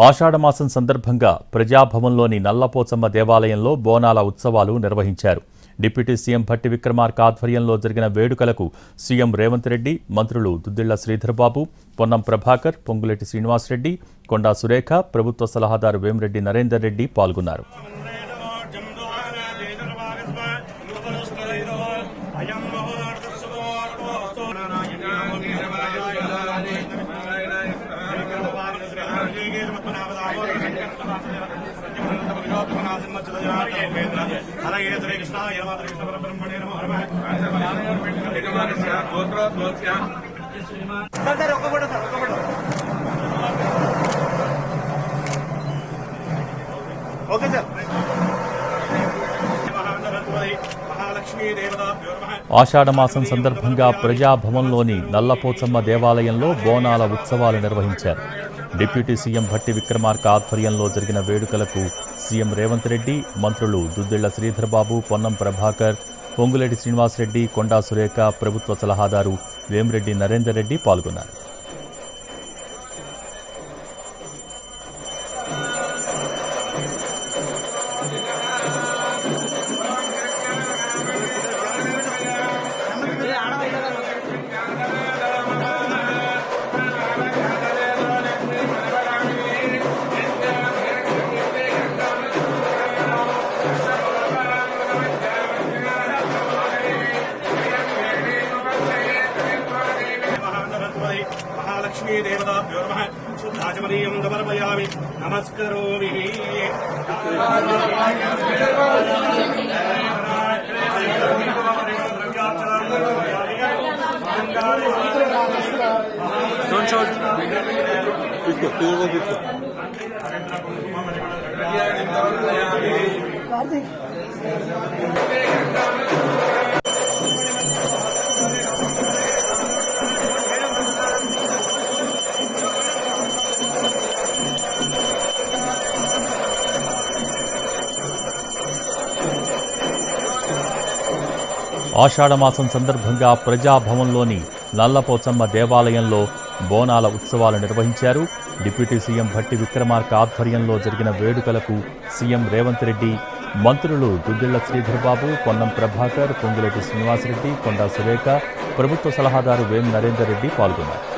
ఆషాఢమాసం సందర్భంగా ప్రజాభవన్లోని నల్లపోచమ్మ దేవాలయంలో బోనాల ఉత్సవాలు నిర్వహించారు డిప్యూటీ సీఎం భట్టి విక్రమార్క ఆధ్వర్యంలో జరిగిన వేడుకలకు సీఎం రేవంత్ రెడ్డి మంత్రులు దుద్దిళ్ల శ్రీధర్బాబు పొన్నం ప్రభాకర్ పొంగులేటి శ్రీనివాసరెడ్డి కొండా సురేఖ ప్రభుత్వ సలహాదారు వేమిరెడ్డి నరేందర్ రెడ్డి పాల్గొన్నారు అలాగే శ్రీ కృష్ణ యమాత కృష్ణ పరబ్రహ్మణే నమో సార్ సార్ ఒక్క ఫోటో సార్ ఒక్క ఫోటో ఓకే సార్ మహాలక్ష్మీ దేవతాభ్యో నమః ఆషాఢమాసం సందర్భంగా ప్రజాభవన్లోని నల్లపోచమ్మ దేవాలయంలో బోనాల ఉత్సవాలు నిర్వహించారు డిప్యూటీ సీఎం భట్టి విక్రమార్క ఆధ్వర్యంలో జరిగిన వేడుకలకు సీఎం రేవంత్ రెడ్డి మంత్రులు దుద్దిళ్ల శ్రీధర్బాబు పొన్నం ప్రభాకర్ పొంగులేటి శ్రీనివాసరెడ్డి కొండా సురేఖ ప్రభుత్వ సలహాదారు వేమిరెడ్డి నరేందర్ రెడ్డి పాల్గొన్నారు మహాంతరత్వై మహాలక్ష్మీ దేవతాభ్యో నమః శుద్ధాచమనీయం సమర్పయామి నమస్కరోమి ఆషాఢమాసం సందర్భంగా ప్రజాభవన్లోని నల్లపోచమ్మ దేవాలయంలో బోనాల ఉత్సవాలు నిర్వహించారు డిప్యూటీ సీఎం భట్టి విక్రమార్క ఆధ్వర్యంలో జరిగిన వేడుకలకు సీఎం రేవంత్ రెడ్డి మంత్రులు దుద్దిళ్ల శ్రీధర్బాబు పొన్నం ప్రభాకర్ పొంగులేటి శ్రీనివాసరెడ్డి కొండా సురేఖ ప్రభుత్వ సలహాదారు వేం నరేందర్ రెడ్డి పాల్గొన్నారు